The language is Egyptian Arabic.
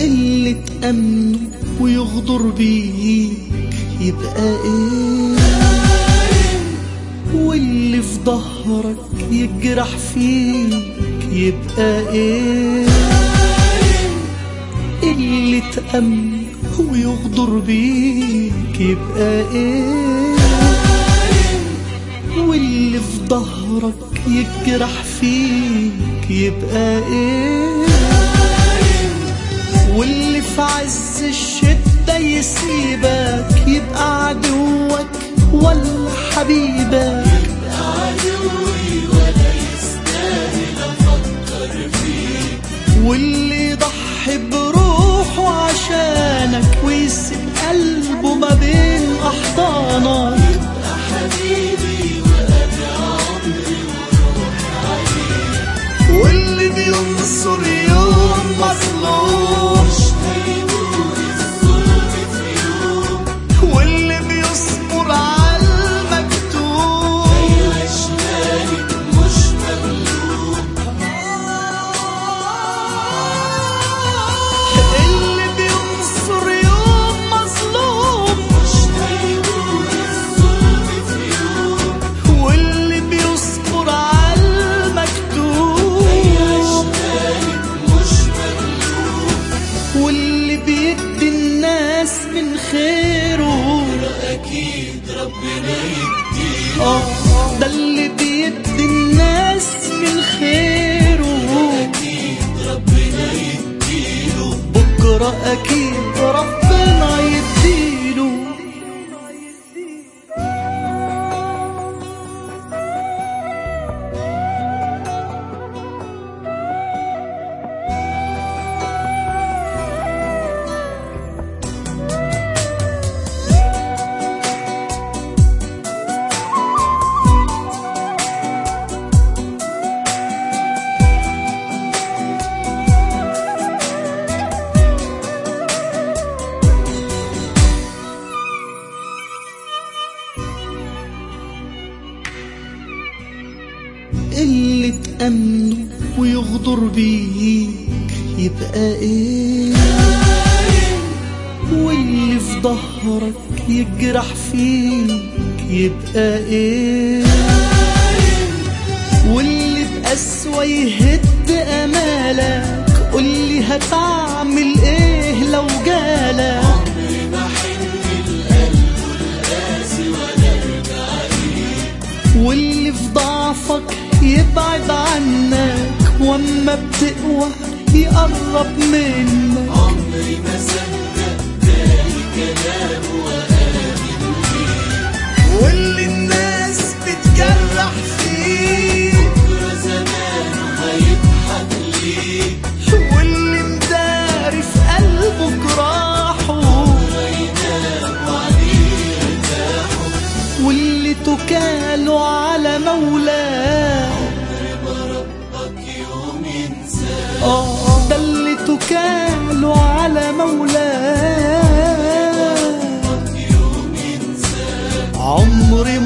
اللي تأمنه ويغدر بيك يبقى ايه واللي في ظهرك يجرح فيك يبقى ايه اللي تأمن ويغدر بيك يبقى ايه واللي في ظهرك يجرح فيك يبقى ايه واللي في عز الشدة يسيبك يبقى عدوك ولا حبيبك عدوي ولا يستاهل افكر فيه واللي يضحي بروحه عشانك ويسيب قلبه ما بين احضانك حبيبي وانا عمري وروحي عليه واللي بينصر يوم مظلوم مش هيدور الظلم في يوم واللي بيصبر على المكتوب يعيش هالك مش مغلوب اللي بينصر يوم مظلوم مش هيدور الظلم في يوم واللي بيصبر على المكتوب يعيش هالك مش مغلوب واللي بيدي الناس من خيره اكيد ربنا يديه آه، ده اللي بيدي الناس من خيره اكيد ربنا يديله بكرة أكيد ربنا يديله اللي تأمنه ويغدر بيك يبقى ايه واللي في ظهرك يجرح فيك يبقى ايه واللي بقسوة يهد امالك قولي هتعمل ايه لو جالك عمري ما حن القلب القاسي ولا ارجع ليه واللي في ضعفك يبعد عنك واما بتقوى يقرب منك عمري ما صدق تاني كلام وآمن بيه واللي الناس بتجرح فيه بكرة زمانه هيضحك ليه واللي مداري في قلبه جراحه هينام وعليه يرتاحوا واللي تكاله على مولاه عمر ما ربك يوم ينساه اه ده اللي تكاله على مولاه يوم ينساه عمري